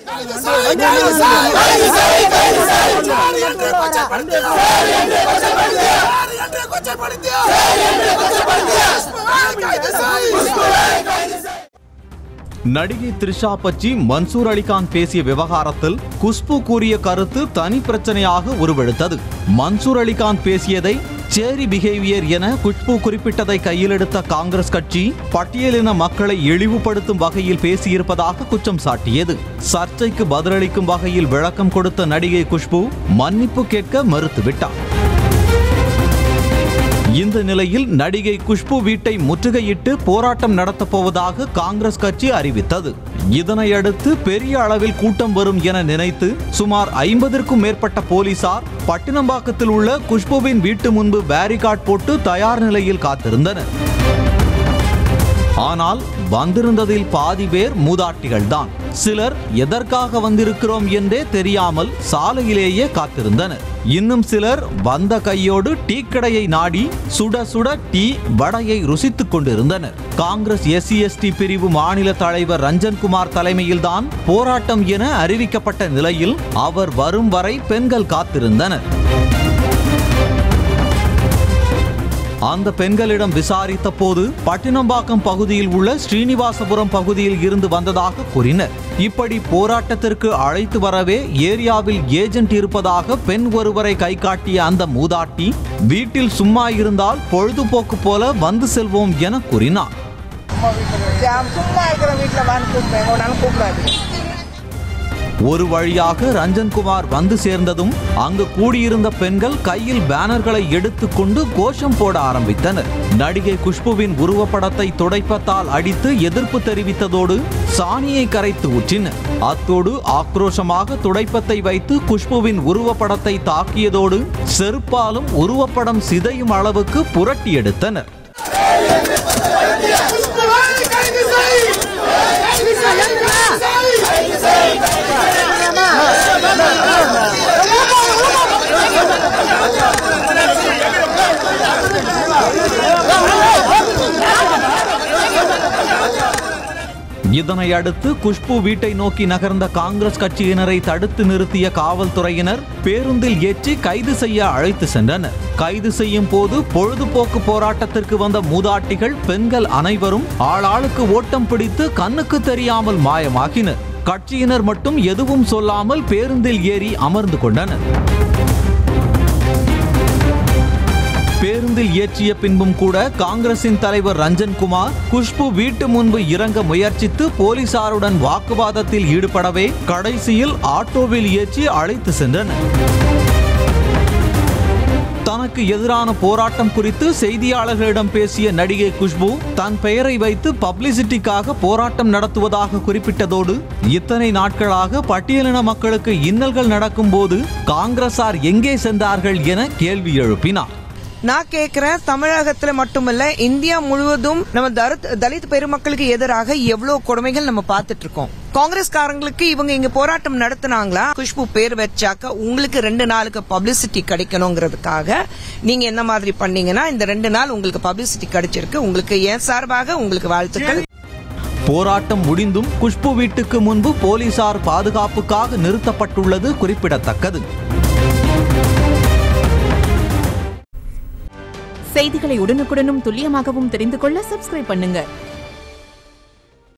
நடிகை த்ரிஷா பற்றி மன்சூர் அலிகான் பேசிய விவகாரத்தில் குஷ்பு கூறிய கருத்து தனி பிரச்சனையாக உருவெடுத்தது மன்சூர் அலிகான் பேசியதை சேரி பிஹேவியர் என குஷ்பு குறிப்பிட்டதை கையில் எடுத்த காங்கிரஸ் கட்சி பட்டியலின மக்களை இழிவுபடுத்தும் வகையில் பேசியிருப்பதாக குற்றம் சாட்டியது சர்ச்சைக்கு பதிலளிக்கும் வகையில் விளக்கம் கொடுத்த நடிகை குஷ்பு மன்னிப்பு கேட்க மறுத்துவிட்டார் இந்த நிலையில் நடிகை குஷ்பு வீட்டை முற்றுகையிட்டு போராட்டம் நடத்தப் போவதாக காங்கிரஸ் கட்சி அறிவித்தது இதனையடுத்து பெரிய அளவில் கூட்டம் வரும் என நினைத்து சுமார் ஐம்பதற்கும் மேற்பட்ட போலீசார் பட்டினம்பாக்கத்தில் உள்ள குஷ்புவின் வீட்டு முன்பு பேரிகார்ட் போட்டு தயார் நிலையில் காத்திருந்தனர் ஆனால் வந்திருந்ததில் பாதி பேர் மூதாட்டிகள் தான் சிலர் எதற்காக வந்திருக்கிறோம் என்றே தெரியாமல் சாலையிலேயே காத்திருந்தனர் இன்னும் சிலர் வந்த கையோடு டீ கடையை நாடி சுட சுட டீ வடையை ருசித்துக் கொண்டிருந்தனர் காங்கிரஸ் எஸ்சி எஸ்டி பிரிவு மாநில தலைவர் ரஞ்சன்குமார் தலைமையில்தான் போராட்டம் என அறிவிக்கப்பட்ட நிலையில் அவர் வரும் வரை பெண்கள் காத்திருந்தனர் அந்த பெண்களிடம் விசாரித்த போது பட்டினம்பாக்கம் பகுதியில் உள்ள ஸ்ரீனிவாசபுரம் பகுதியில் இருந்து வந்ததாக கூறினர் இப்படி போராட்டத்திற்கு அழைத்து வரவே ஏரியாவில் ஏஜென்ட் இருப்பதாக பெண் ஒருவரை கை காட்டிய அந்த மூதாட்டி வீட்டில் சும்மா இருந்தால் பொழுதுபோக்கு போல வந்து செல்வோம் என கூறினார் ஜாம் சும்மா இருக்கிற வீட்டில் வான்னு கூப்பிட்டேன் ஒரு நாள் கூப்பிடாது ஒரு வழியாக ரஞ்சன்குமார் வந்து சேர்ந்ததும் அங்கு கூடியிருந்த பெண்கள் கையில் பேனர்களை எடுத்துக்கொண்டு கோஷம் போட ஆரம்பித்தனர் நடிகை குஷ்புவின் உருவப்படத்தை துடைப்பத்தால் அடித்து எதிர்ப்பு தெரிவித்ததோடு சாணியை கரைத்து ஊற்றினர் அத்தோடு ஆக்ரோஷமாக துடைப்பத்தை வைத்து குஷ்புவின் உருவப்படத்தை தாக்கியதோடு செருப்பாலும் உருவப்படம் சிதையும் அளவுக்கு புரட்டி எடுத்தனர் இதனை அடுத்து குஷ்பு வீட்டை நோக்கி நகர்ந்த காங்கிரஸ் கட்சியினரை தடுத்து நிறுத்திய காவல்துறையினர் பேருந்தில் ஏற்றி கைது செய்ய அழைத்து சென்றனர் கைது செய்யும் போது பொழுதுபோக்கு போராட்டத்திற்கு வந்த மூதாட்டிகள் பெண்கள் அனைவரும் ஆளாளுக்கு ஓட்டம் பிடித்து கண்ணுக்கு தெரியாமல் மாயமாகினர் கட்சியினர் மட்டும் எதுவும் சொல்லாமல் பேருந்தில் ஏறி அமர்ந்து கொண்டனர் பேருந்தில் ஏற்றிய பின்பும் கூட காங்கிரசின் தலைவர் ரஞ்சன் குமார் குஷ்பு வீட்டு முன்பு இறங்க முயற்சித்து போலீசாருடன் வாக்குவாதத்தில் ஈடுபடவே கடைசியில் ஆட்டோவில் ஏற்றி அழைத்து சென்றனர் தனக்கு எதிரான போராட்டம் குறித்து செய்தியாளர்களிடம் பேசிய நடிகை குஷ்பு தன் பெயரை வைத்து பப்ளிசிட்டிக்காக போராட்டம் நடத்துவதாக குறிப்பிட்டதோடு இத்தனை நாட்களாக பட்டியலின மக்களுக்கு இன்னல்கள் நடக்கும்போது காங்கிரசார் எங்கே சென்றார்கள் என கேள்வி எழுப்பினார் நான் கேக்குறேன் தமிழகத்துல மட்டுமல்ல இந்தியா முழுவதும் நம்ம தருத்- தலித் பெருமக்களுக்கு எதிராக எவ்வளவு கொடுமைகள் நம்ம பார்த்துட்டு இருக்கோம் காங்கிரஸ்காரங்களுக்கு இவங்க இங்க போராட்டம் நடத்துனாங்களா குஷ்பு பேர் வச்சாக்க உங்களுக்கு ரெண்டு நாளுக்கு பப்ளிசிட்டி கிடைக்கணுங்கிறதுக்காக நீங்க என்ன மாதிரி பண்ணீங்கன்னா இந்த ரெண்டு நாள் உங்களுக்கு பப்ளிசிட்டி கிடைச்சிருக்கு உங்களுக்கு என் சார்பாக உங்களுக்கு வாழ்த்துக்கள் போராட்டம் முடிந்தும் குஷ்பு வீட்டுக்கு முன்பு போலீசார் பாதுகாப்புக்காக நிறுத்தப்பட்டுள்ளது குறிப்பிடத்தக்கது செய்திகளை உடனுக்குடனும் துல்லியமாகவும் தெரிந்து கொள்ள சப்ஸ்கிரைப் பண்ணுங்க